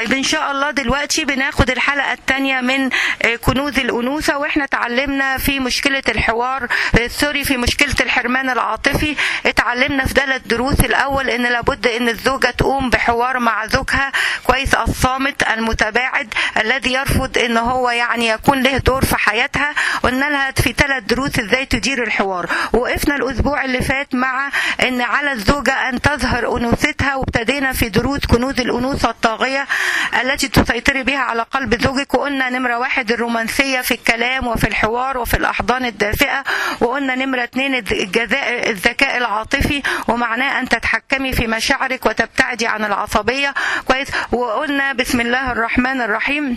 ان شاء الله دلوقتي بناخد الحلقه الثانيه من آه، كنوز الانوثه واحنا اتعلمنا في مشكله الحوار آه، سوري في مشكله الحرمان العاطفي اتعلمنا في ثلاث دروس الاول ان لابد ان الزوجه تقوم بحوار مع زوجها كويس الصامت المتباعد الذي يرفض ان هو يعني يكون له دور في حياتها قلنا لها في ثلاث دروس ازاي تدير الحوار وقفنا الاسبوع اللي فات مع ان على الزوجه ان تظهر انوثتها وابتدينا في دروس كنوز الانوثه الطاغيه التي تسيطري بها على قلب زوجك وقلنا نمره واحد الرومانسيه في الكلام وفي الحوار وفي الاحضان الدافئه وقلنا نمره اثنين الجزاء الذكاء العاطفي ومعناه ان تتحكمي في مشاعرك وتبتعدي عن العصبيه كويس وقلنا بسم الله الرحمن الرحيم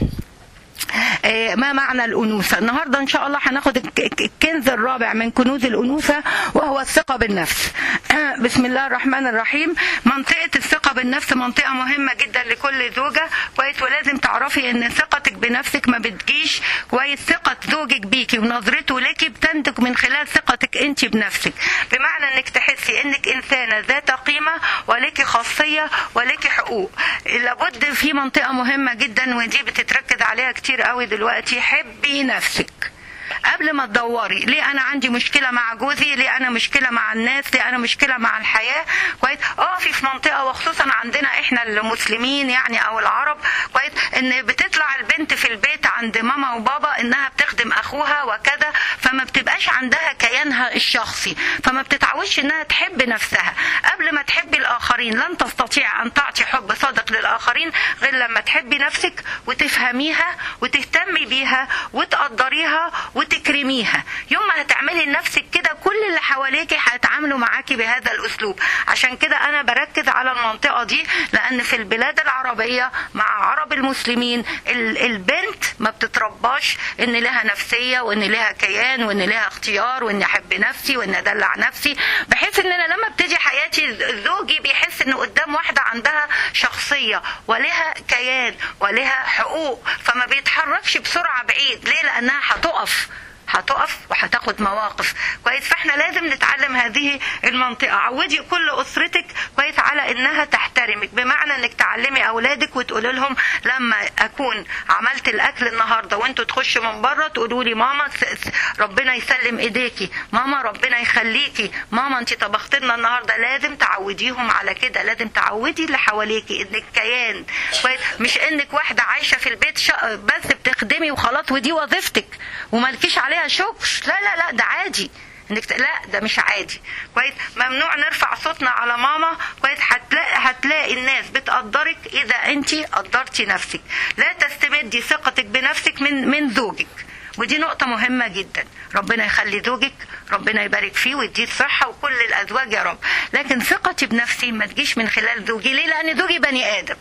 آه، ما معنى الأنوثة النهاردة إن شاء الله هناخد الك- الك- الكنز الرابع من كنوز الأنوثة وهو الثقة بالنفس بسم الله الرحمن الرحيم منطقة الثقة بالنفس منطقة مهمة جدا لكل زوجة كويس ولازم تعرفي ان ثقتك بنفسك ما بتجيش كويس ثقة زوجك بيكي ونظرته لك بتنتج من خلال ثقتك انت بنفسك بمعنى انك تحسي انك انسانة ذات قيمة ولك خاصية ولك حقوق لابد في منطقة مهمة جدا ودي بتتركز عليها كتير قوي دلوقتي حبي نفسك قبل ما تدوري ليه انا عندي مشكله مع جوزي ليه انا مشكله مع الناس ليه انا مشكله مع الحياه كويس اه في في منطقه وخصوصا عندنا احنا المسلمين يعني او العرب كويس ان بتطلع البنت في البيت عند ماما وبابا انها بتخدم اخوها وكذا فما بتبقاش عندها كيانها الشخصي فما بتتعودش انها تحب نفسها قبل ما تحبي الاخرين لن تستطيع ان تعطي حب صادق للاخرين غير لما تحبي نفسك وتفهميها وتهتمي بيها وتقدريها وتكرميها يوم ما هتعملي لنفسك كده كل اللي حواليكي هيتعاملوا معاكي بهذا الاسلوب عشان كده انا بركز على المنطقه دي لان في البلاد العربيه مع عرب المسلمين ال- البنت ما بتترباش ان لها نفسيه وان لها كيان وان لها اختيار وان احب نفسي وان ادلع نفسي بحيث ان انا لما ابتدي حياتي زوجي بيحس انه قدام واحده عندها شخصيه ولها كيان ولها حقوق فما بيتحركش بسرعه بعيد ليه لانها هتقف هتقف وهتاخد مواقف كويس فاحنا لازم نتعلم هذه المنطقه عودي كل اسرتك كويس على انها تحترمك بمعنى انك تعلمي اولادك وتقولي لهم لما اكون عملت الاكل النهارده وانتوا تخشوا من بره تقولوا لي ماما س- س- ربنا يسلم ايديكي ماما ربنا يخليكي ماما انت طبخت لنا النهارده لازم تعوديهم على كده لازم تعودي اللي حواليكي انك كيان كويس مش انك واحده عايشه في البيت شا- بس بتخدمي وخلاص ودي وظيفتك ومالكيش عليها شكر لا لا لا ده عادي انك ت- لا ده مش عادي كويس ممنوع نرفع صوتنا على ماما كويس هتلاقي هتلاقي الناس بتقدرك اذا انت قدرتي نفسك لا تستمدي ثقتك بنفسك من من زوجك ودي نقطة مهمة جدا ربنا يخلي زوجك ربنا يبارك فيه ويديه الصحة وكل الأزواج يا رب لكن ثقتي بنفسي ما تجيش من خلال زوجي ليه لأن زوجي بني آدم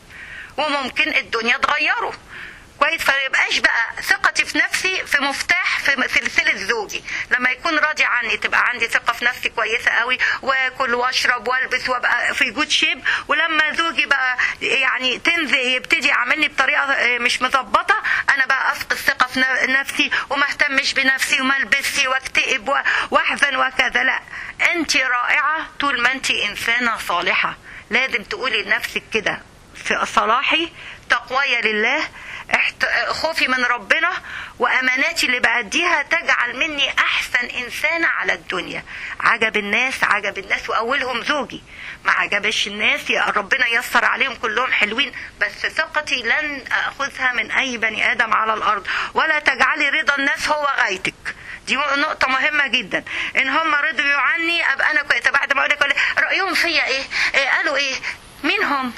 وممكن الدنيا تغيره كويس فيبقاش بقى ثقتي في نفسي في مفتاح في سلسله زوجي لما يكون راضي عني تبقى عندي ثقه في نفسي كويسه قوي واكل واشرب والبس وابقى في جود شيب ولما زوجي بقى يعني تنزل يبتدي يعاملني بطريقه مش مظبطه انا بقى افقد ثقه في نفسي وما اهتمش بنفسي وما البسي واكتئب و- واحزن وكذا لا انت رائعه طول ما انت انسانه صالحه لازم تقولي لنفسك كده في صلاحي تقواي لله احت... خوفي من ربنا واماناتي اللي بأديها تجعل مني احسن انسانه على الدنيا عجب الناس عجب الناس واولهم زوجي ما عجبش الناس يا ربنا يسر عليهم كلهم حلوين بس ثقتي لن اخذها من اي بني ادم على الارض ولا تجعلي رضا الناس هو غايتك دي نقطة مهمة جدا ان هم رضوا عني ابقى انا كويسة بعد ما اقول لك رأيهم فيا ايه, إيه قالوا ايه مين هم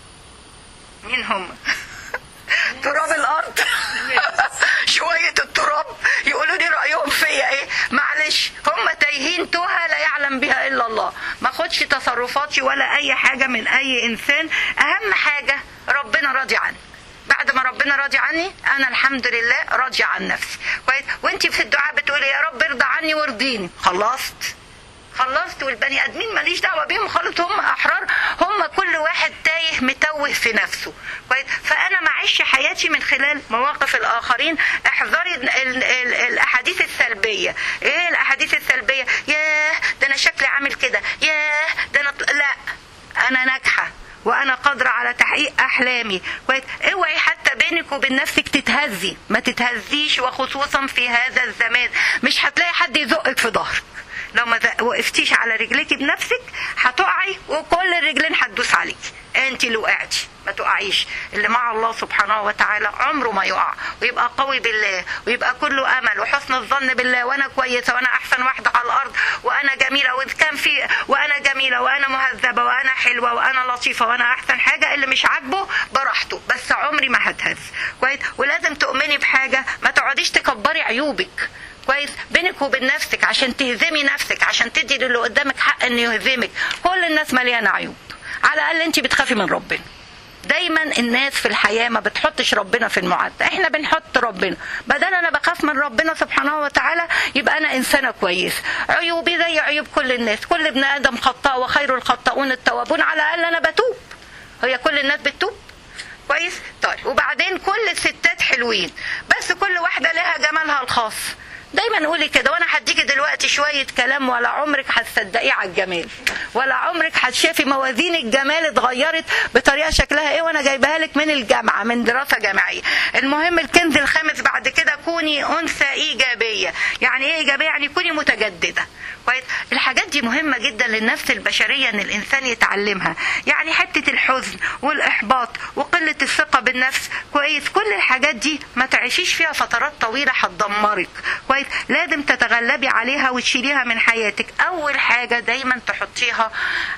مين هم تراب الارض شويه التراب يقولوا لي رايهم فيا ايه معلش هم تايهين توهه لا يعلم بها الا الله ما اخدش تصرفاتي ولا اي حاجه من اي انسان اهم حاجه ربنا راضي عني بعد ما ربنا راضي عني انا الحمد لله راضيه عن نفسي كويس وانت في الدعاء بتقولي يا رب ارضى عني وارضيني خلصت خلصت والبني ادمين ماليش دعوه بيهم خالص هم احرار هم كل واحد تايه متوه في نفسه كويس فانا معيش حياتي من خلال مواقف الاخرين احذري ال- ال- ال- الاحاديث السلبيه ايه الاحاديث السلبيه ياه ده انا شكلي عامل كده ياه ده انا ط- لا انا ناجحه وانا قادره على تحقيق احلامي كويس اوعي حتى بينك وبين نفسك تتهزي ما تتهزيش وخصوصا في هذا الزمان مش هتلاقي حد يزقك في ظهرك لو ما وقفتيش على رجليك بنفسك هتقعي وكل الرجلين هتدوس عليكي انت اللي وقعتي ما تقعيش اللي مع الله سبحانه وتعالى عمره ما يقع ويبقى قوي بالله ويبقى كله امل وحسن الظن بالله وانا كويسه وانا احسن واحده على الارض وانا جميله واذا كان في وانا جميله وانا مهذبه وانا حلوه وانا لطيفه وانا احسن حاجه اللي مش عاجبه براحته بس عمري ما هتهز كويس ولازم تؤمني بحاجه ما تقعديش تكبري عيوبك كويس بينك وبين نفسك عشان تهزمي نفسك عشان تدي للي قدامك حق انه يهزمك كل الناس مليانه عيوب على الاقل انت بتخافي من ربنا دايما الناس في الحياه ما بتحطش ربنا في المعادله احنا بنحط ربنا بدل انا بخاف من ربنا سبحانه وتعالى يبقى انا انسانه كويس عيوبي زي عيوب كل الناس كل ابن ادم خطاء وخير الخطاؤون التوابون على الاقل انا بتوب هي كل الناس بتتوب كويس طيب وبعدين كل الستات حلوين بس كل واحده لها جمالها الخاص دايما قولي كده وانا هديكي دلوقتي شويه كلام ولا عمرك هتصدقيه على الجمال ولا عمرك هتشافي موازين الجمال اتغيرت بطريقه شكلها ايه وانا جايبها لك من الجامعه من دراسه جامعيه المهم الكنز الخامس بعد كده كوني انثى ايجابيه يعني ايه ايجابيه يعني كوني متجدده كويس الحاجات دي مهمه جدا للنفس البشريه ان الانسان يتعلمها يعني حته الحزن والاحباط وقله الثقه بالنفس كويس كل الحاجات دي ما تعيشيش فيها فترات طويله هتدمرك كويس لازم تتغلبي عليها وتشيليها من حياتك اول حاجه دايما تحطيها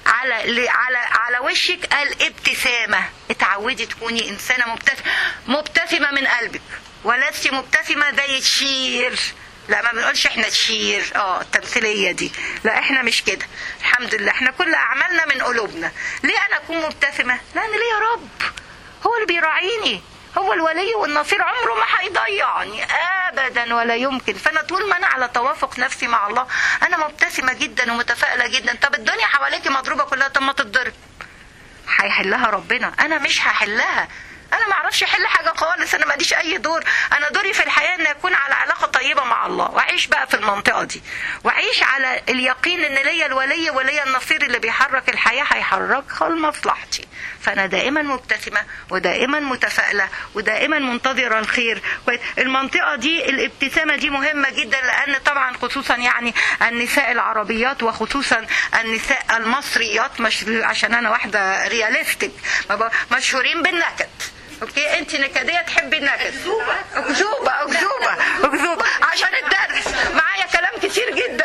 على على على وشك الابتسامه اتعودي تكوني انسانه مبتسمه مبتسمه من قلبك ولست مبتسمه زي الشير لا ما بنقولش احنا تشير اه التمثيليه دي لا احنا مش كده الحمد لله احنا كل اعمالنا من قلوبنا ليه انا اكون مبتسمه لان ليه يا رب هو اللي بيراعيني هو الولي والنصير عمره ما هيضيعني ابدا ولا يمكن فانا طول ما انا على توافق نفسي مع الله انا مبتسمه جدا ومتفائله جدا طب الدنيا حواليكي مضروبه كلها طب ما تتضرب هيحلها ربنا انا مش هحلها انا ما اعرفش احل حاجه خالص انا ماليش اي دور انا دوري في الحياه ان اكون على علاقه طيبه مع الله واعيش بقى في المنطقه دي واعيش على اليقين ان ليا الولي وليا النصير اللي بيحرك الحياه هيحركها لمصلحتي فانا دائما مبتسمه ودائما متفائله ودائما منتظره الخير المنطقه دي الابتسامه دي مهمه جدا لان طبعا خصوصا يعني النساء العربيات وخصوصا النساء المصريات مش عشان انا واحده رياليستيك مشهورين بالنكد اوكي انت نكديه تحبي النكد اكذوبه اكذوبه اكذوبه اكذوبه عشان الدرس معايا كلام كتير جدا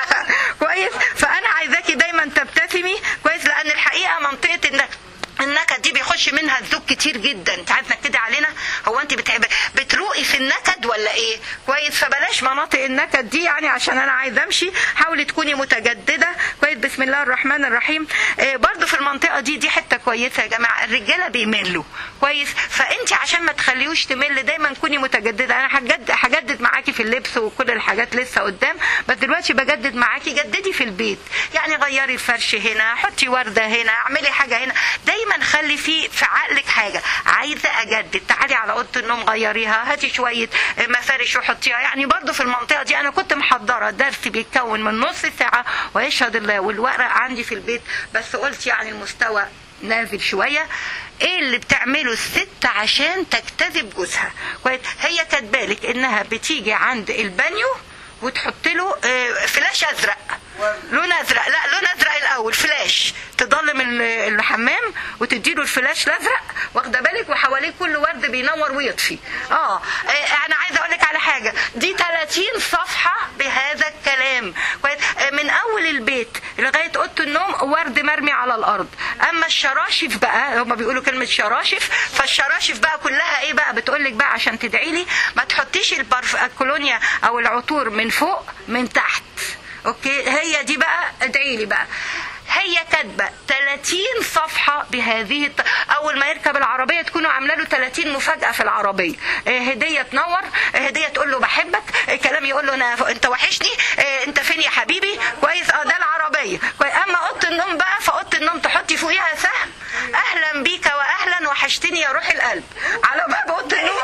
كويس فانا عايزاكي دايما تبتسمي كويس لان الحقيقه منطقه النكد النكد دي بيخش منها الذوق كتير جدا انت عايز تنكدي علينا هو انت بتحب بتروقي في النكد ولا ايه كويس فبلاش مناطق النكد دي يعني عشان انا عايز امشي حاولي تكوني متجدده كويس بسم الله الرحمن الرحيم آه برضو في المنطقه دي دي حته كويسه يا جماعه الرجاله بيملوا كويس فانت عشان ما تخليوش تمل دايما كوني متجدده انا هجدد هجدد معاكي في اللبس وكل الحاجات لسه قدام بس دلوقتي بجدد معاكي جددي في البيت يعني غيري الفرش هنا حطي ورده هنا اعملي حاجه هنا دايما دايما خلي في في عقلك حاجه عايزه اجدد تعالي على اوضه النوم غيريها هاتي شويه مفارش وحطيها يعني برضو في المنطقه دي انا كنت محضره درس بيتكون من نص ساعه ويشهد الله والورق عندي في البيت بس قلت يعني المستوى نازل شويه ايه اللي بتعمله الست عشان تجتذب جوزها كويس هي كاتبالك انها بتيجي عند البانيو وتحط له فلاش ازرق لون ازرق لا لون ازرق الاول فلاش تضلم الحمام وتدي له الفلاش الازرق واخده بالك وحواليه كل ورد بينور ويطفي اه انا عايزه اقول لك على حاجه دي 30 صفحه بهذا الكلام من اول البيت لغايه اوضه النوم ورد مرمي على الارض اما الشراشف بقى هما بيقولوا كلمه شراشف فالشراشف بقى كلها ايه بقى بتقول لك بقى عشان تدعي لي ما تحطيش البرف الكولونيا او العطور من فوق من تحت اوكي هي دي بقى ادعي لي بقى هي كاتبه 30 صفحه بهذه الط... اول ما يركب العربيه تكونوا عامله له 30 مفاجاه في العربيه هديه تنور هديه تقول له بحبك كلام يقول له انا انت وحشني انت فين يا حبيبي كويس اه ده العربيه كويس اما اوضه النوم بقى فاوضه النوم تحطي فوقيها سهم اهلا بيك واهلا وحشتني يا روح القلب على باب اوضه النوم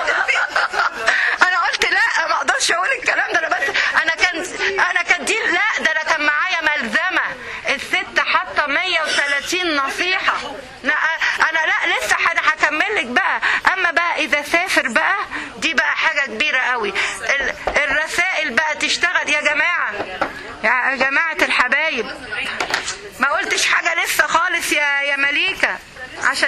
انا قلت لا ما اقدرش اقول الكلام ده انا بس انا كان انا كان دي لا ده انا كان معايا ملزمه الست حاطه 130 نصيحه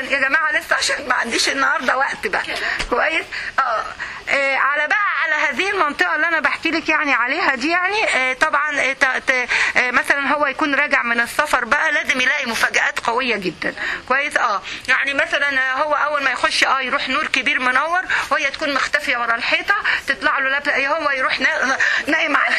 يا جماعه لسه عشان ما عنديش النهارده وقت بقى كويس اه آه، على بقى على هذه المنطقه اللي انا بحكي لك يعني عليها دي يعني آه، طبعا آه، ت- ت- آه، مثلا هو يكون راجع من السفر بقى لازم يلاقي مفاجآت قويه جدا كويس اه يعني مثلا آه، هو اول ما يخش اه يروح نور كبير منور وهي تكون مختفيه ورا الحيطه تطلع له لابسه إيه، هو يروح نا- نايم على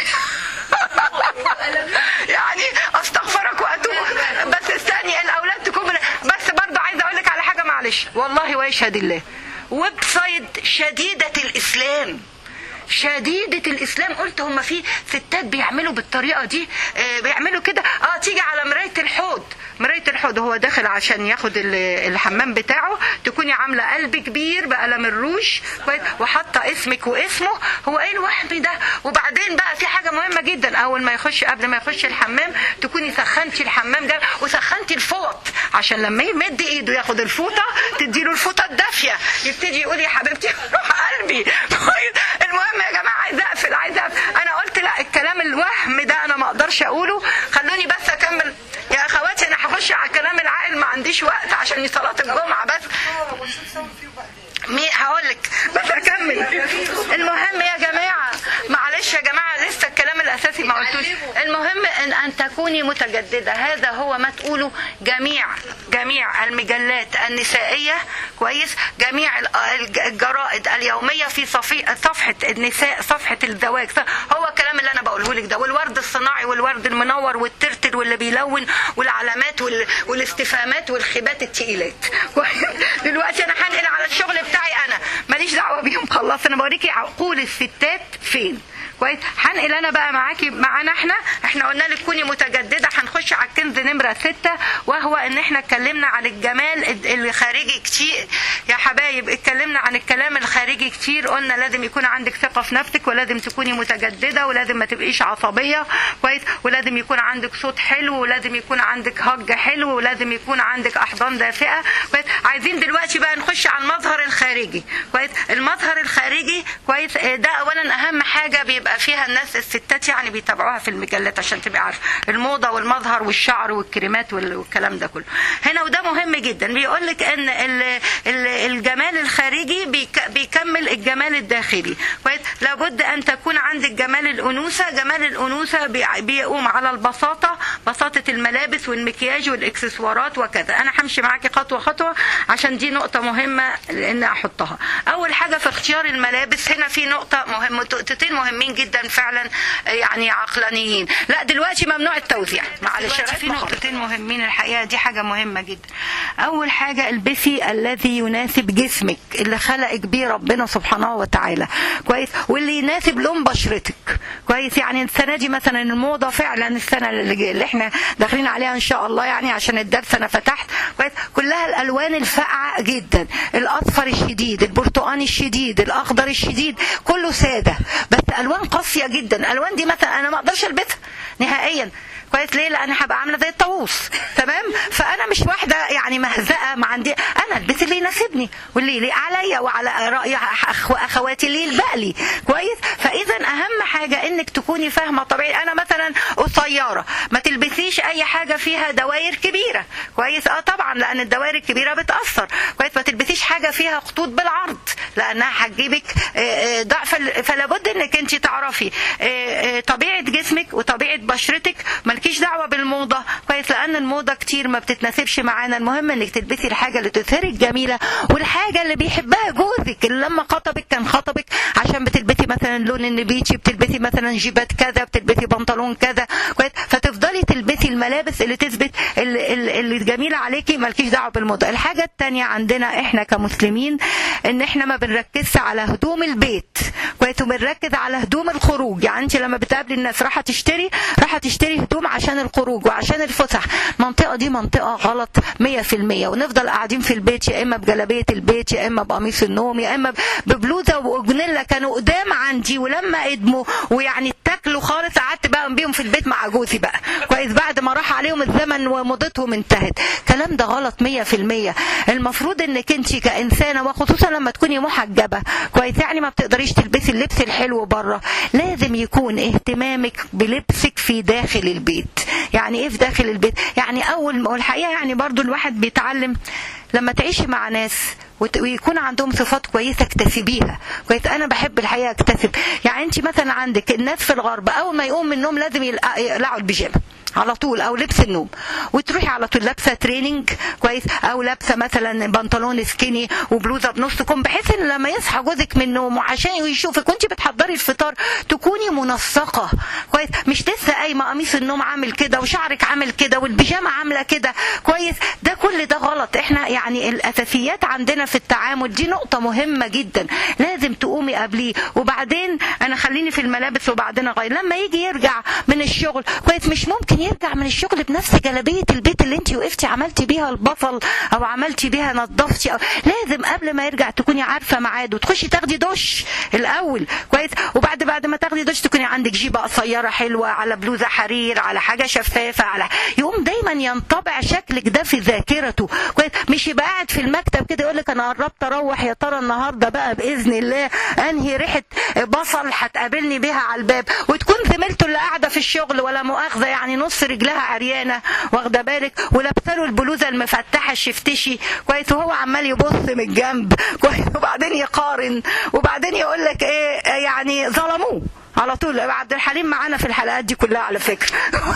يعني استغفرك واتوب بس استني الاولاد تكون من... بس برضه عايزه اقول لك على حاجه معلش والله ويشهد الله ويب سايت شديده الاسلام شديدة الإسلام قلت هم في ستات بيعملوا بالطريقة دي آه، بيعملوا كده اه تيجي على مراية الحوض مراية الحوض هو داخل عشان ياخد ال- الحمام بتاعه تكوني عاملة قلب كبير بقلم الروش كويس وحاطة اسمك واسمه هو ايه الوهم ده وبعدين بقى في حاجة مهمة جدا أول ما يخش قبل ما يخش الحمام تكوني سخنتي الحمام ده وسخنتي الفوط عشان لما يمد ايده ياخد الفوطة تديله الفوطة الدافية يبتدي يقول يا حبيبتي روح قلبي كويس المهم يا جماعة عايزة اقفل عايزة اقفل انا قلت لا الكلام الوهم ده انا ما اقدرش اقوله خلوني بس اكمل يا اخواتي انا هخش على الكلام العاقل ما عنديش وقت عشان صلاة الجمعة بس مي هقول لك بس اكمل المهم يا جماعه معلش يا جماعه لسه الكلام الاساسي ما قلتوش المهم ان ان تكوني متجدده هذا هو ما تقوله جميع جميع المجلات النسائيه كويس جميع ال- الج- الجرائد اليوميه في صفي صفحه النساء صفحه الزواج هو الكلام اللي انا بقوله لك ده والورد الصناعي والورد المنور والترتر واللي بيلون والعلامات وال... والاستفهامات والخيبات التقيلات دلوقتي انا هنقل على الشغل بتاعي انا ماليش دعوه بيهم خلاص انا بوريكي عقول الستات فين كويس هنقل انا بقى معاكي معانا احنا احنا قلنا لك كوني متجدده هنخش على الكنز نمره ستة وهو ان احنا اتكلمنا عن الجمال الخارجي كتير يا حبايب اتكلمنا عن الكلام الخارجي كتير قلنا لازم يكون عندك ثقه في نفسك ولازم تكوني متجدده ولازم ما تبقيش عصبيه كويس ولازم يكون عندك صوت حلو ولازم يكون عندك هج حلو ولازم يكون عندك احضان دافئه كويس عايزين دلوقتي بقى نخش على المظهر الخارجي كويس المظهر الخارجي كويس اه، ده اولا اهم حاجه بيبقى فيها الناس الستات يعني بيتابعوها في المجلات عشان تبقى عارفه الموضه والمظهر والشعر والكريمات وال- والكلام ده كله هنا وده مهم جدا بيقول لك ان ال- ال- الجمال الخارجي بيك- بيكمل الجمال الداخلي كويس لابد ان تكون عندك جمال الانوثه جمال الانوثه بي- بيقوم على البساطه بساطه الملابس والمكياج والاكسسوارات وكذا انا همشي معاكي خطوه خطوه عشان دي نقطه مهمه ان احطها اول حاجه في اختيار الملابس هنا في نقطه مهمه نقطتين مهمين جدا فعلا يعني عقلانيين لا دلوقتي ممنوع التوزيع معلش في نقطتين مهمين الحقيقه دي حاجه مهمه جدا اول حاجه البسي الذي يناسب جسمك اللي خلقك بيه ربنا سبحانه وتعالى كويس واللي يناسب لون بشرتك كويس يعني السنه دي مثلا الموضه فعلا السنه اللي اللي احنا داخلين عليها ان شاء الله يعني عشان الدرس انا فتحت كويس كلها الالوان الفاقعه جدا الاصفر الشديد البرتقاني الشديد الاخضر الشديد كله ساده بس الوان قاسيه جدا الالوان دي مثلا انا ما اقدرش البسها نهائيا كويس ليه لان هبقى عامله زي الطاووس تمام فانا مش واحده يعني مهزقه ما عندي انا البس اللي يناسبني واللي يليق عليا وعلى راي أخ- اخواتي اللي يلبق لي كويس فاذا اهم حاجه انك تكوني فاهمه طبيعي انا مثلا قصيره ما تلبسيش اي حاجه فيها دواير كبيره كويس اه طبعا لان الدوائر الكبيره بتاثر كويس ما تلبسيش حاجه فيها خطوط بالعرض لانها هتجيبك آه، آه، ضعف ال- فلا بد انك انت تعرفي آه، آه، طبيعه جسمك وطبيعه بشرتك مالكيش دعوه بالموضه كويس لان الموضه كتير ما بتتناسبش معانا المهم انك تلبسي الحاجه اللي تظهرك جميله والحاجه اللي بيحبها جوزك اللي لما خطبك كان خطبك عشان بتلبسي مثلا لون النبيتشي بتلبسي مثلا جيبات كذا بتلبسي بنطلون كذا كويس فتفضلي تلبسي الملابس اللي تثبت اللي, اللي اللي جميله عليكي مالكيش دعوه بالموضه الحاجه الثانيه عندنا احنا كمسلمين ان احنا ما بنركزش على هدوم البيت كويس وبنركز على هدوم الخروج يعني انت لما بتقابلي الناس راح تشتري راح تشتري هدوم عشان الخروج وعشان الفسح المنطقه دي منطقه غلط 100% ونفضل قاعدين في البيت يا اما بجلابيه البيت يا اما بقميص النوم يا اما ببلوزه واجنله كانوا قدام عندي ولما ادموا ويعني اتاكلوا خالص قعدت بقى بيهم في البيت مع جوزي بقى كويس بعد ما راح عليهم الزمن ومضتهم انتهت الكلام ده غلط 100% المفروض انك انت كانسانه وخصوصا لما تكوني محجبه كويس يعني ما بتقدريش تلبسي اللبس الحلو بره لازم يكون اهتمامك بلبسك في داخل البيت يعني ايه في داخل البيت يعني اول والحقيقه يعني برضو الواحد بيتعلم لما تعيشي مع ناس وت- ويكون عندهم صفات كويسه اكتسبيها كويس انا بحب الحقيقه اكتسب يعني انت مثلا عندك الناس في الغرب اول ما يقوم من النوم لازم يلقى- يقلعوا البيجامه على طول او لبس النوم وتروحي على طول لابسه تريننج كويس او لابسه مثلا بنطلون سكيني وبلوزه بنص كم بحيث ان لما يصحى جوزك من النوم وعشان يشوفك وانت بتحضري الفطار تكوني منسقه كويس مش لسه قايمه قميص النوم عامل كده وشعرك عامل كده والبيجامه عامله كده كويس ده كل ده غلط احنا يعني الاساسيات عندنا في التعامل دي نقطه مهمه جدا لازم تقومي قبليه وبعدين انا خليني في الملابس وبعدين اغير لما يجي يرجع من الشغل كويس مش ممكن يرجع من الشغل بنفس جلابيه البيت اللي انت وقفتي عملتي بيها البصل او عملتي بيها نظفتي أو لازم قبل ما يرجع تكوني عارفه ميعاده تخشي تاخدي دش الاول كويس وبعد بعد ما تاخدي دش تكوني عندك جيبه قصيره حلوه على بلوزه حرير على حاجه شفافه على يقوم دايما ينطبع شكلك ده في ذاكرته كويس مش يبقى قاعد في المكتب كده يقول لك انا قربت اروح يا ترى النهارده بقى باذن الله انهي ريحه بصل هتقابلني بيها على الباب وتكون زميلته اللي قاعده في الشغل ولا مؤاخذه يعني نص رجلها عريانه واخده بالك ولابسه له البلوزه المفتحه الشفتشي كويس وهو عمال يبص من الجنب كويس وبعدين يقارن وبعدين يقول لك ايه يعني ظلموه على طول عبد الحليم معانا في الحلقات دي كلها على فكره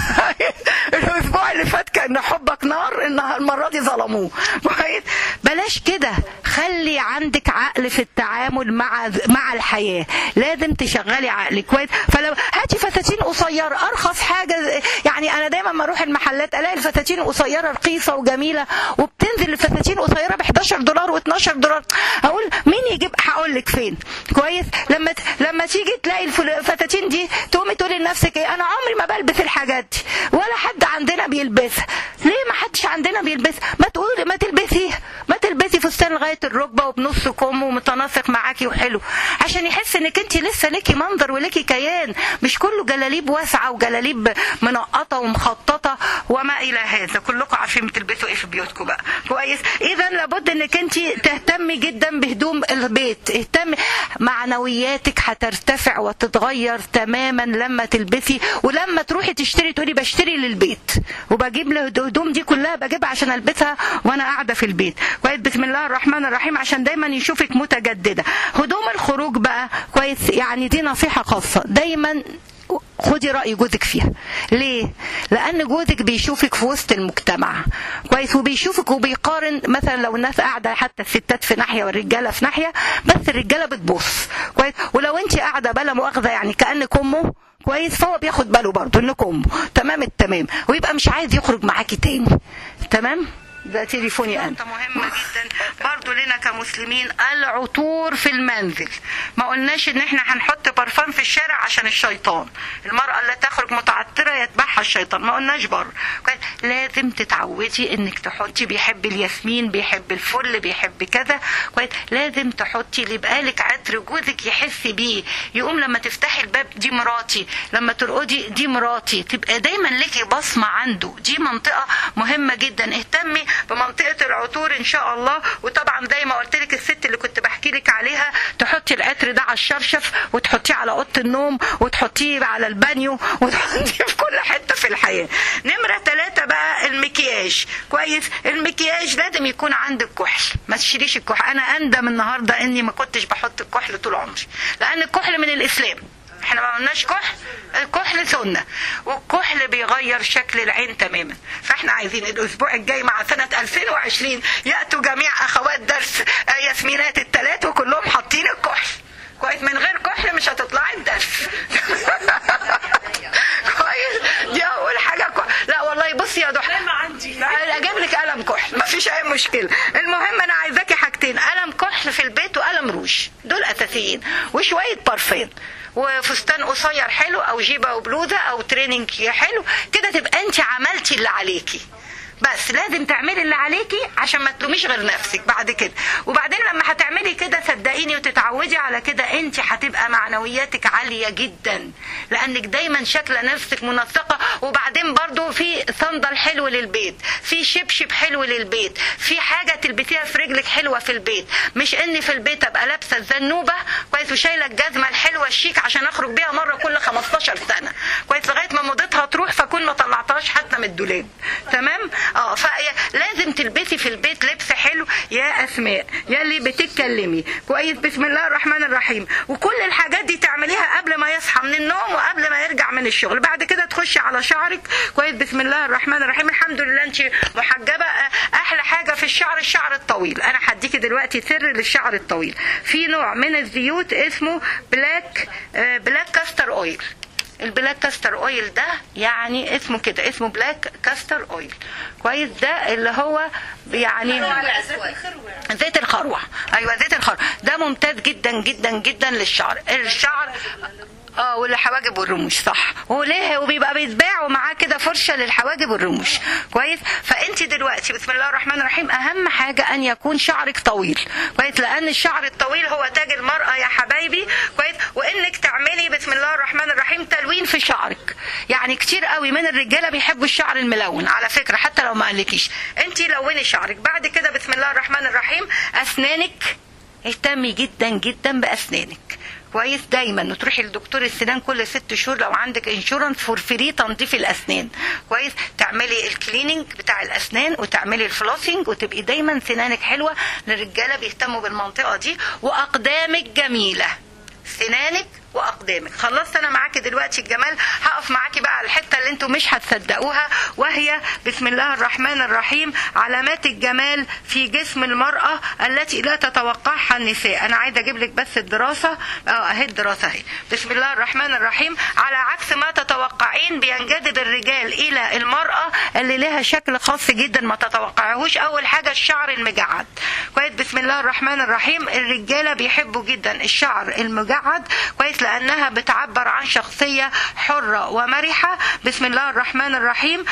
الاسبوع اللي فات كان حبك نار النهار المره دي ظلموه كويس بلاش كده خلي عندك عقل في التعامل مع مع الحياه لازم تشغلي عقلك كويس فلو هاتي فساتين قصيره ارخص حاجه يعني انا دايما ما اروح المحلات الاقي الفساتين القصيره رخيصه وجميله وبتنزل الفساتين قصيره ب 11 دولار و12 دولار اقول مين يجيب هقول لك فين كويس لما ت- لما تيجي تلاقي الفل- الفساتين دي تقومي تقولي لنفسك ايه انا عمري ما بلبس الحاجات دي ولا حد عندنا بيلبسها ليه ما حدش عندنا بيلبسها ما تقولي ما تلبسيها ما تلبسي فستان لغايه الركبه وبنص كم ومتناسق معاكي وحلو عشان يحس انك انت لسه ليكي منظر وليكي كيان مش كله جلاليب واسعه وجلاليب منقطه ومخططه وما الى هذا كلكم عارفين بتلبسوا ايه في بيوتكم بقى كويس اذا لابد انك انت تهتمي جدا بهدوم البيت اهتمي معنوياتك هترتفع وتتغير تماما لما تلبسي ولما تروحي تشتري تقولي بشتري للبيت وبجيب له الهدوم دي كلها بجيبها عشان البسها وانا قاعده في البيت كويس بسم الله الرحمن الرحيم عشان دايما يشوفك متجدده هدوم الخروج بقى كويس يعني دي نصيحه خاصه دايما خدي رأي جوزك فيها ليه؟ لأن جوزك بيشوفك في وسط المجتمع كويس وبيشوفك وبيقارن مثلا لو الناس قاعدة حتى الستات في ناحية والرجالة في ناحية بس الرجالة بتبص كويس ولو انت قاعدة بلا مؤاخذة يعني كأنك أمه كويس فهو بياخد باله برضه انك امه تمام التمام ويبقى مش عايز يخرج معاكي تاني تمام ده تليفوني انا نقطة مهمة جدا برضو لنا كمسلمين العطور في المنزل ما قلناش ان احنا هنحط برفان في الشارع عشان الشيطان المرأة اللي تخرج متعطرة يتبعها الشيطان ما قلناش بره كويس؟ لازم تتعودي انك تحطي بيحب الياسمين بيحب الفل بيحب كذا كويس لازم تحطي اللي يبقالك عطر جوزك يحس بيه يقوم لما تفتحي الباب دي مراتي لما ترقدي دي مراتي تبقى دايما ليكي بصمة عنده دي منطقة مهمة جدا اهتمي بمنطقة العطور ان شاء الله وطبعا زي ما قلت لك الست اللي كنت بحكي لك عليها تحطي العطر ده على الشرشف وتحطيه على اوضه النوم وتحطيه على البانيو وتحطيه في كل حته في الحياه نمره ثلاثة بقى المكياج كويس المكياج لازم يكون عندك كحل ما تشيليش الكحل انا اندم النهارده اني ما كنتش بحط الكحل طول عمري لان الكحل من الاسلام احنا ما قلناش كحل الكحل سنه والكحل بيغير شكل العين تماما فاحنا عايزين الاسبوع الجاي مع سنه 2020 ياتوا جميع اخوات درس آه، ياسمينات الثلاث وكلهم حاطين الكحل كويس من غير كحل مش هتطلعي الدرس كويس دي اول حاجه كحل. لا والله بصي يا ضحى ما عندي لا اجيب لك قلم كحل ما فيش اي مشكله المهم انا عايزاكي حاجتين قلم كحل في البيت وقلم روج دول اساسيين وشويه بارفان وفستان قصير حلو او جيبه وبلوزه او تريننج حلو كده تبقى انت عملتي اللي عليكي بس لازم تعملي اللي عليكي عشان ما تلوميش غير نفسك بعد كده وبعدين لما هتعملي كده صدقيني وتتعودي على كده انت هتبقى معنوياتك عاليه جدا لانك دايما شكله نفسك منسقه وبعدين برضو في صندل حلو للبيت في شبشب حلو للبيت في حاجه تلبسيها في رجلك حلوه في البيت مش اني في البيت ابقى لابسه الزنوبه كويس وشايله الجزمه الحلوه الشيك عشان اخرج بيها مره كل 15 سنه كويس لغايه ما موضتها تروح فاكون ما طلعتها طلعتهاش حتى من الدولاب تمام اه فلازم تلبسي في البيت لبس حلو يا اسماء يا اللي بتتكلمي كويس بسم الله الرحمن الرحيم وكل الحاجات دي تعمليها قبل ما يصحى من النوم وقبل ما يرجع من الشغل بعد كده تخشي على شعرك كويس بسم الله الرحمن الرحيم الحمد لله انت محجبه احلى حاجه في الشعر الشعر الطويل انا هديكي دلوقتي سر للشعر الطويل في نوع من الزيوت اسمه بلاك آه، بلاك كاستر اويل البلاك كاستر اويل ده يعني اسمه كده اسمه بلاك كاستر اويل كويس ده اللي هو يعني زيت الخروع ايوه زيت الخروع ده ممتاز جدا جدا جدا للشعر الشعر اه والحواجب والرموش صح وليه وبيبقى بيتباع ومعاه كده فرشه للحواجب والرموش كويس فانت دلوقتي بسم الله الرحمن الرحيم اهم حاجه ان يكون شعرك طويل كويس لان الشعر الطويل هو تاج المراه يا حبايبي كويس وانك تعملي بسم الله الرحمن الرحيم تلوين في شعرك يعني كتير قوي من الرجاله بيحبوا الشعر الملون على فكره حتى لو ما قالكيش انت لوني شعرك بعد كده بسم الله الرحمن الرحيم اسنانك اهتمي جدا جدا باسنانك كويس دايما تروحي لدكتور السنان كل ست شهور لو عندك انشورنس فور فري تنظيف الاسنان كويس تعملي الكليننج بتاع الاسنان وتعملي الفلوسنج وتبقي دايما سنانك حلوه للرجاله بيهتموا بالمنطقه دي واقدامك جميله سنانك واقدامك خلصت انا معاكي دلوقتي الجمال هقف معاكي بقى على الحته اللي انتم مش هتصدقوها وهي بسم الله الرحمن الرحيم علامات الجمال في جسم المراه التي لا تتوقعها النساء انا عايزه اجيب لك بس الدراسه اه اهي الدراسه اهي بسم الله الرحمن الرحيم على عكس ما تتوقعين بينجذب الرجال الى المراه اللي لها شكل خاص جدا ما تتوقعهوش اول حاجه الشعر المجعد كويس بسم الله الرحمن الرحيم الرجاله بيحبوا جدا الشعر المجعد كويس لانها بتعبر عن شخصيه حره ومرحه بسم الله الرحمن الرحيم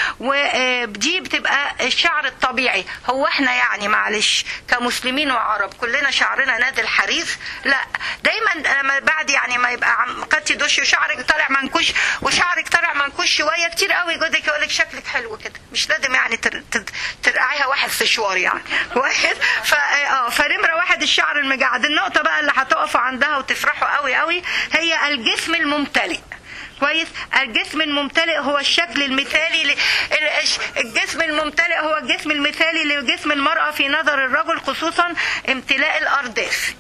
ودي بتبقى الشعر الطبيعي هو احنا يعني معلش كمسلمين وعرب كلنا شعرنا نازل حرير لا دايما لما بعد يعني ما يبقى عم خدتي دش وشعرك طالع منكوش وشعرك طالع منكوش شويه كتير قوي جوزك يقول لك شكلك حلو كده مش لازم يعني تر... تر... ترقعيها واحد سشوار يعني واحد ف اه فنمره واحد الشعر المجعد النقطه بقى اللي هتقفوا عندها وتفرحوا قوي قوي هي الجسم الممتلئ كويس الجسم الممتلئ هو الشكل المثالي ل... الجسم الممتلئ هو الجسم المثالي لجسم المرأة في نظر الرجل خصوصا امتلاء الأرداف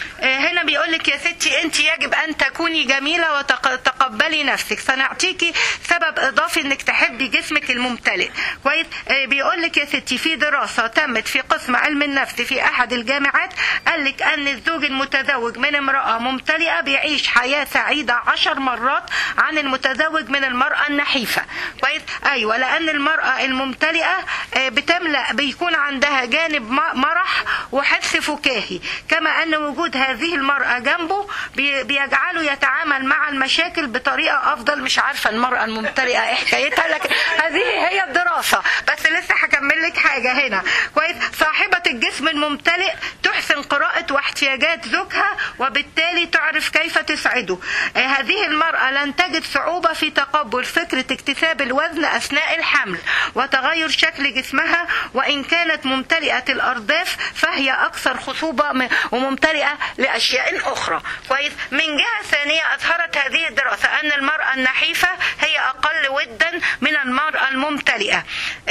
هنا بيقول لك يا ستي انت يجب ان تكوني جميله وتقبلي نفسك سنعطيكي سبب اضافي انك تحبي جسمك الممتلئ كويس بيقول لك يا ستي في دراسه تمت في قسم علم النفس في احد الجامعات قال لك ان الزوج المتزوج من امراه ممتلئه بيعيش حياه سعيده عشر مرات عن المتزوج من المراه النحيفه كويس ايوه لان المراه الممتلئه بتملا بيكون عندها جانب مرح وحس فكاهي كما ان وجود هذه المرأة جنبه بيجعله يتعامل مع المشاكل بطريقة أفضل مش عارفة المرأة الممتلئة إيه حكايتها لكن هذه هي الدراسة بس لسه هكمل لك حاجة هنا كويس صاحبة الجسم الممتلئ تحسن قراءة واحتياجات زوجها وبالتالي تعرف كيف تسعده هذه المرأة لن تجد صعوبة في تقبل فكرة اكتساب الوزن أثناء الحمل وتغير شكل جسمها وإن كانت ممتلئة الأرداف فهي أكثر خصوبة وممتلئة لأشياء أخرى كويس من جهة ثانية أظهرت هذه الدراسة أن المرأة النحيفة هي أقل ودا من المرأة الممتلئة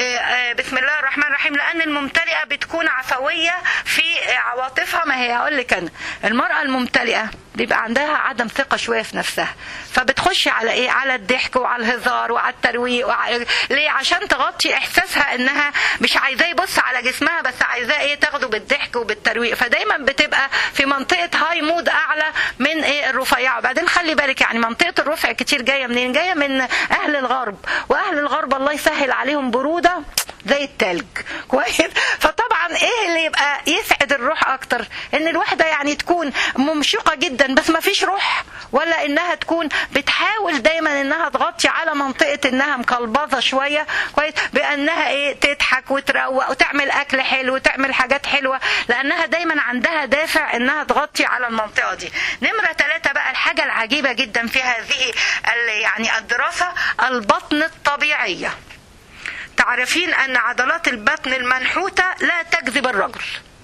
بسم الله الرحمن الرحيم لأن الممتلئة بتكون عفوية في عواطفها ما هي أقول لك أنا المرأة الممتلئة بيبقى عندها عدم ثقة شوية في نفسها فبتخش على ايه على الضحك وعلى الهزار وعلى الترويق وعلى... ليه عشان تغطي احساسها انها مش عايزاه يبص على جسمها بس عايزاه ايه تاخده بالضحك وبالترويق فدايما بتبقى في منطقة هاي مود اعلى من ايه الرفيعة وبعدين خلي بالك يعني منطقة الرفع كتير جاية منين جاية من اهل الغرب واهل الغرب الله يسهل عليهم برودة زي التلج كويس فطبعا ايه اللي يبقى يسعد الروح اكتر ان الواحده يعني تكون ممشقه جدا بس ما فيش روح ولا انها تكون بتحاول دايما انها تغطي على منطقه انها مكلبظه شويه كويس بانها ايه تضحك وتروق وتعمل اكل حلو وتعمل حاجات حلوه لانها دايما عندها دافع انها تغطي على المنطقه دي نمره ثلاثة بقى الحاجه العجيبه جدا في هذه يعني الدراسه البطن الطبيعيه تعرفين ان عضلات البطن المنحوته لا تجذب الرجل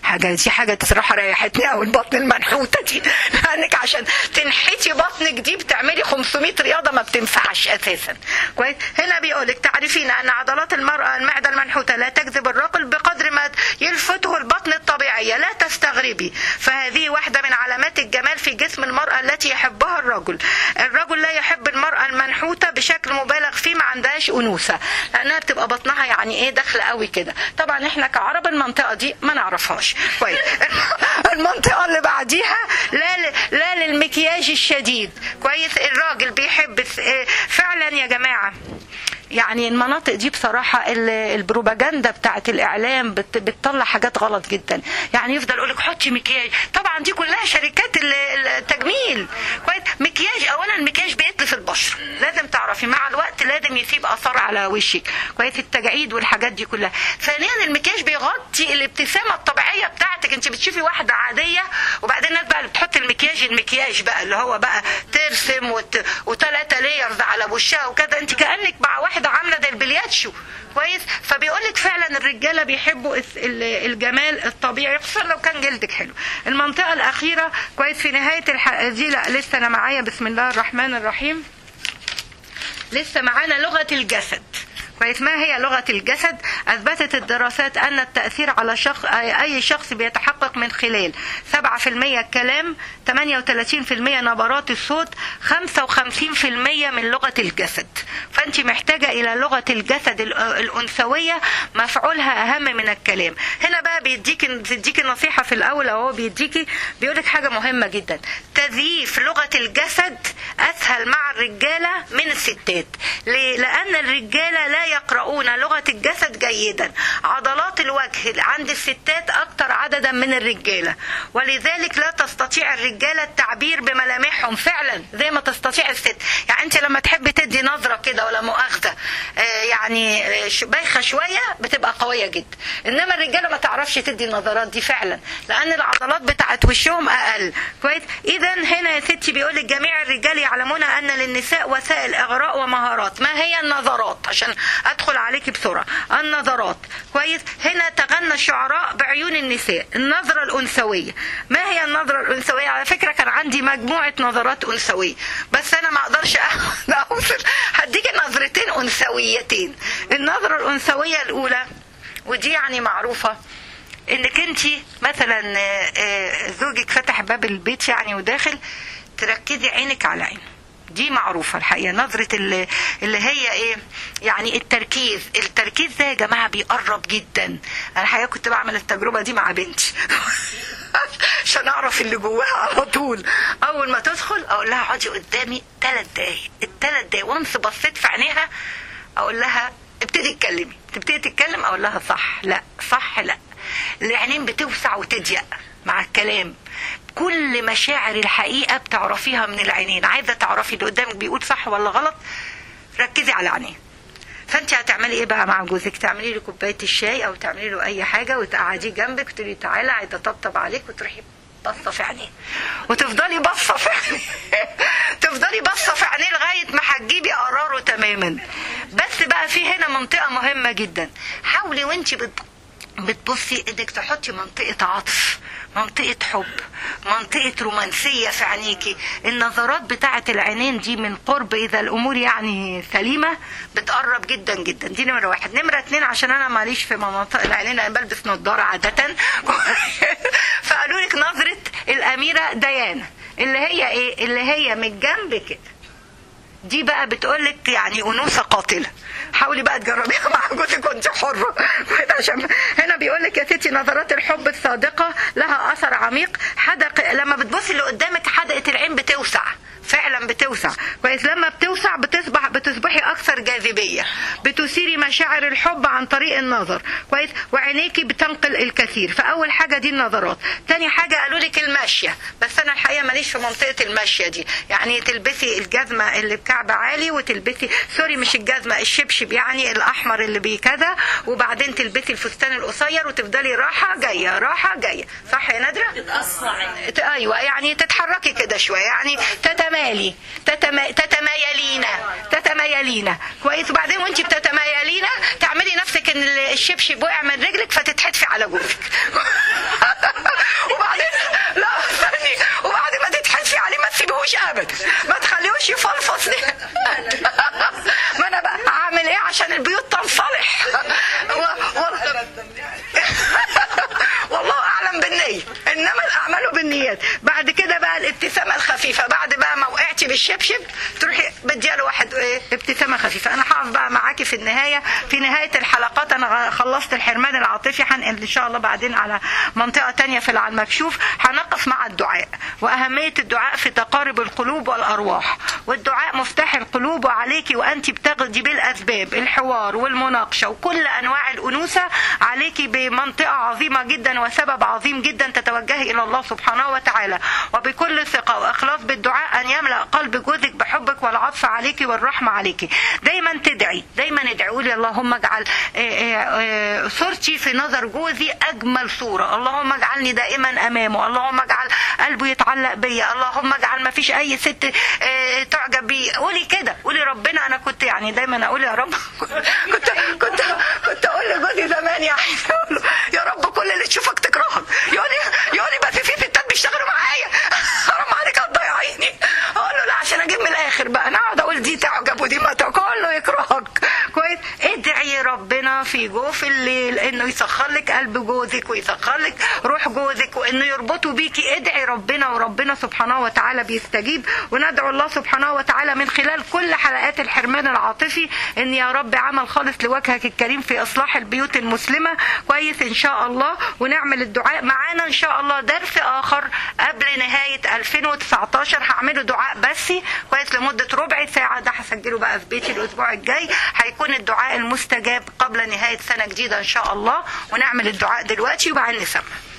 حاجه دي حاجه صراحه ريحتني قوي البطن المنحوته دي لانك عشان تنحتي بطنك دي بتعملي 500 رياضه ما بتنفعش اساسا كويس هنا بيقول لك تعرفين ان عضلات المراه المعده المنحوته لا تجذب الرجل بقدر ما يلفته البطن الطبيعيه لا تستغربي فهذه واحده من علامات الجمال في جسم المراه التي يحبها الرجل الرجل لا يحب المراه المنحوته بشكل مبالغ فيه ما عندهاش انوثه لانها بتبقى بطنها يعني ايه داخله قوي كده طبعا احنا كعرب المنطقه دي ما نعرفهاش كويس المنطقه اللي بعديها لا ل- لا للمكياج الشديد كويس الراجل بيحب س- فعلا يا جماعه يعني المناطق دي بصراحة ال- البروباجندا بتاعت الإعلام بت- بتطلع حاجات غلط جدا يعني يفضل يقولك حطي مكياج طبعا دي كلها شركات ال- التجميل كويس مكياج أولا المكياج بيتلف البشرة لازم تعرفي مع الوقت لازم يسيب أثر على وشك كويس التجاعيد والحاجات دي كلها ثانيا المكياج بيغطي الابتسامة الطبيعية بتاعتك انت بتشوفي واحدة عادية وبعدين الناس بقى اللي بتحط المكياج المكياج بقى اللي هو بقى ترسم وت... وثلاثة لايرز على وشها وكذا انت كأنك مع واحدة عاملة زي البلياتشو كويس فبيقول لك فعلا الرجاله بيحبوا الس- ال- الجمال الطبيعي خصوصا لو كان جلدك حلو المنطقه الاخيره كويس في نهايه الحلقه دي لا لسه انا معايا بسم الله الرحمن الرحيم لسه معانا لغة الجسد كويس ما هي لغة الجسد أثبتت الدراسات أن التأثير على شخص أي شخص بيتحقق من خلال 7% كلام 38% نبرات الصوت 55% من لغة الجسد فأنت محتاجة إلى لغة الجسد ال- الأنثوية مفعولها أهم من الكلام هنا بقى بيديك بيديك النصيحة في الأول أو هو بيديكي بيقولك حاجة مهمة جدا تزييف لغة الجسد أسهل مع الرجالة من الستات ليه؟ لأن الرجالة لا يقرؤون لغة الجسد جيدا عضلات الوجه عند الستات أكثر عددا من الرجالة ولذلك لا تستطيع الرجالة التعبير بملامحهم فعلا زي ما تستطيع الست يعني أنت لما تحبي تدي نظرة كده ولا مؤاخذة آه، يعني آه، ش- بايخة شوية بتبقى قوية جدا إنما الرجالة ما تعرفش تدي النظرات دي فعلا لأن العضلات بتاعت وشهم أقل كويس إذا هنا يا ستي بيقول لك جميع الرجال يعلمون أن للنساء وسائل إغراء ومهارات ما هي النظرات عشان أدخل عليك بسرعة النظرات كويس هنا تغنى الشعراء بعيون النساء النظرة الأنثوية ما هي النظرة الأنثوية على فكرة كان عندي مجموعة نظرات أنثوية بس أنا ما أقدرش أوصل هديك نظرتين أنثويتين النظرة الأنثوية الأولى ودي يعني معروفة انك انت مثلا آه، آه، زوجك فتح باب البيت يعني وداخل تركزي عينك على عينه دي معروفة الحقيقة نظرة اللي, اللي هي ايه يعني التركيز التركيز ده يا جماعة بيقرب جدا انا الحقيقة كنت بعمل التجربة دي مع بنتي عشان اعرف اللي جواها على طول اول ما تدخل اقول لها اقعدي قدامي ثلاث دقايق الثلاث دقايق وانس بصيت في عينيها اقول لها ابتدي اتكلمي تبتدي تتكلم اقول لها صح لا صح لا العينين بتوسع وتضيق مع الكلام كل مشاعر الحقيقة بتعرفيها من العينين عايزة تعرفي اللي قدامك بيقول صح ولا غلط ركزي على عينيه فانت هتعملي ايه بقى مع جوزك تعملي له كوبايه الشاي او تعملي له اي حاجه وتقعديه جنبك تقولي له تعالى عايزه اطبطب عليك وتروحي باصه في عينيه وتفضلي باصه في عينيه تفضلي باصه في عينيه لغايه ما هتجيبي قراره تماما بس بقى في هنا منطقه مهمه جدا حاولي وانت بت بتبصي انك تحطي منطقة عطف منطقة حب منطقة رومانسية في عينيكي النظرات بتاعة العينين دي من قرب إذا الأمور يعني سليمة بتقرب جدا جدا دي نمرة واحد نمرة اتنين عشان أنا ماليش في مناطق العينين أنا بلبس نظارة عادة فقالوا لك نظرة الأميرة ديانا اللي هي إيه اللي هي من الجنب كده دي بقى بتقولك يعني أنوثة قاتلة حاولي بقى تجربيها مع جوزك وانت حرة عشان هنا بيقولك يا ستي نظرات الحب الصادقة لها أثر عميق حدق لما بتبصي اللي قدامك حدقة العين بتوسع فعلا بتوسع كويس لما بتوسع بتصبح بتصبحي اكثر جاذبيه بتثيري مشاعر الحب عن طريق النظر كويس وعينيكي بتنقل الكثير فاول حاجه دي النظرات تاني حاجه قالوا لك المشيه بس انا الحقيقه ماليش في منطقه المشيه دي يعني تلبسي الجزمه اللي بكعب عالي وتلبسي سوري مش الجزمه الشبشب يعني الاحمر اللي بكذا وبعدين تلبسي الفستان القصير وتفضلي راحه جايه راحه جايه صح يا نادره ت- ايوه يعني تتحركي كده شويه يعني تتمالي تتما... تتمايلين تتمايلين كويس وبعدين وانت بتتمايلين تعملي نفسك ان الشبشب وقع من رجلك فتتحدفي على جوزك وبعدين لا استني وبعد ما تتحسي عليه ما تسيبيهوش ابدا ما تخليهوش يفلفص لي ما انا بقى اعمل ايه عشان البيوت تنصلح و- و- والله اعلم بالنيه انما الاعمال بالنيات بعد كده بقى الابتسامه الخفيفه بعد بقى ما وقعتي بالشبشب تروحي بديها له واحد ايه ابتسامه خفيفه انا هقف بقى معاكي في النهايه في نهايه الحلقات انا خلصت الحرمان العاطفي هنقل ان شاء الله بعدين على منطقه تانية في العلم المكشوف هنقف مع الدعاء واهميه الدعاء في تقارب القلوب والارواح والدعاء مفتاح القلوب وعليكي وانت بتاخدي بالاسباب الحوار والمناقشه وكل انواع الانوثه عليكي بمنطقه عظيمه جدا وسبب عظيم جدا تتوجهي الى الله سبحانه وتعالى وبكل ثقه واخلاص بالدعاء ان يملا قلب جوزك بحبك والعطف عليكي والرحمه عليكي دايما تدعي دايما ادعي قولي اللهم اجعل آه، آه، آه، صورتي في نظر جوزي اجمل صوره اللهم اجعلني دائما امامه اللهم اجعل قلبه يتعلق بيا اللهم اجعل ما فيش اي ست آه، تعجب بيه قولي كده قولي ربنا انا كنت يعني دايما اقول يا رب كنت كنت كنت اقول لجوزي زمان يعني أقول له يا رب كل اللي تشوفك تكرهك يقول لي يقول لي بس في ستات بيشتغلوا معايا حرام عليك هتضيعيني اقول له لا عشان اجيب من الاخر بقى انا اقعد اقول دي تعجب ودي ما تعجب كله يكرهك كويس ادعي ربنا في جوف الليل انه يسخر لك قلب جوزك ويسخر لك روح جوزك وانه يربطه بيكي ادعي ربنا وربنا سبحانه وتعالى بيستجيب وندعو الله سبحانه وتعالى من خلال كل حلقات الحرمان العاطفي ان يا رب عمل خالص لوجهك الكريم في اصلاح البيوت المسلمه كويس ان شاء الله ونعمل الدعاء معانا ان شاء الله درس اخر قبل نهايه 2019 هعمله دعاء بسي كويس لمده ربع ساعه ده هسجله بقى في بيتي الاسبوع الجاي هيكون الدعاء المستجاب قبل نهايه سنه جديده ان شاء الله ونعمل الدعاء دلوقتي وبعدين نسمع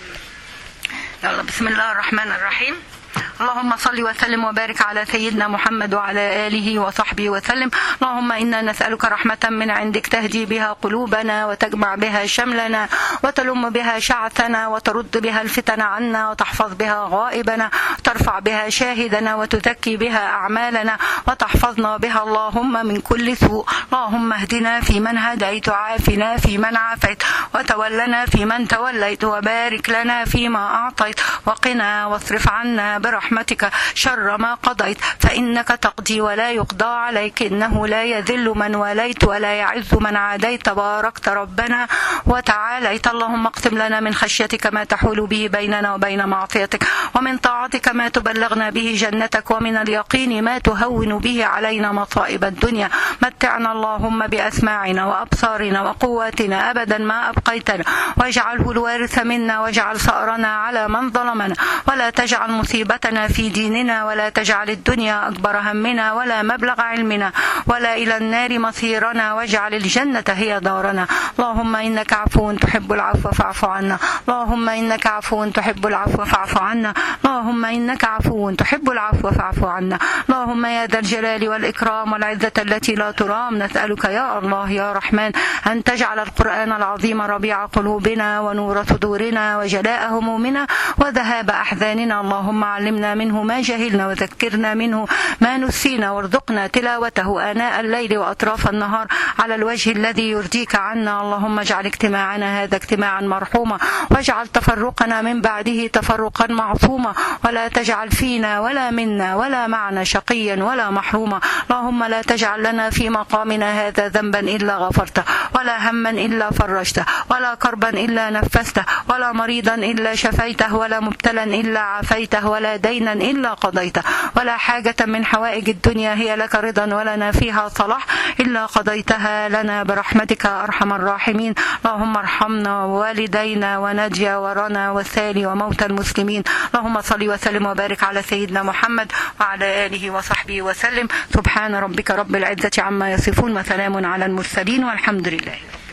يلا بسم الله الرحمن الرحيم اللهم صل وسلم وبارك على سيدنا محمد وعلى آله وصحبه وسلم اللهم إنا نسألك رحمة من عندك تهدي بها قلوبنا وتجمع بها شملنا وتلم بها شعثنا وترد بها الفتن عنا وتحفظ بها غائبنا ترفع بها شاهدنا وتزكي بها أعمالنا وتحفظنا بها اللهم من كل سوء اللهم اهدنا في من هديت وعافنا في من عافيت وتولنا في من توليت وبارك لنا فيما أعطيت وقنا واصرف عنا برحمتك شر ما قضيت فإنك تقضي ولا يقضى عليك إنه لا يذل من وليت ولا يعز من عاديت باركت ربنا وتعاليت اللهم اقسم لنا من خشيتك ما تحول به بيننا وبين معصيتك ومن طاعتك ما تبلغنا به جنتك ومن اليقين ما تهون به علينا مصائب الدنيا متعنا اللهم بأسماعنا وأبصارنا وقواتنا أبدا ما أبقيتنا واجعله الوارث منا واجعل ثأرنا على من ظلمنا ولا تجعل مصيبتنا في ديننا ولا تجعل الدنيا أكبر همنا ولا مبلغ علمنا ولا إلى النار مصيرنا واجعل الجنة هي دارنا اللهم إنك عفو تحب العفو فاعف عنا اللهم إنك عفو تحب العفو فاعف عنا اللهم إنك عفو تحب العفو فاعف عنا اللهم يا ذا الجلال والإكرام والعزة التي لا ترام نسألك يا الله يا رحمن أن تجعل القرآن العظيم ربيع قلوبنا ونور صدورنا وجلاء همومنا وذهاب أحزاننا اللهم علمنا منه ما جهلنا وذكرنا منه ما نسينا وارزقنا تلاوته آناء الليل وأطراف النهار على الوجه الذي يرضيك عنا اللهم اجعل اجتماعنا هذا اجتماعا مرحوما واجعل تفرقنا من بعده تفرقا معصوما ولا تجعل فينا ولا منا ولا معنا شقيا ولا محروما اللهم لا تجعل لنا في مقامنا هذا ذنبا إلا غفرته ولا هما إلا فرجته ولا كربا إلا نفسته ولا مريضا إلا شفيته ولا مبتلا إلا عافيته ولا دينا إلا قضيته ولا حاجة من حوائج الدنيا هي لك رضا ولنا فيها صلاح إلا قضيتها لنا برحمتك أرحم الراحمين اللهم ارحمنا ووالدينا ونجيا ورنا والثالي وموتى المسلمين اللهم صل وسلم وبارك على سيدنا محمد وعلى آله وصحبه وسلم سبحان ربك رب العزة عما يصفون وسلام على المرسلين والحمد لله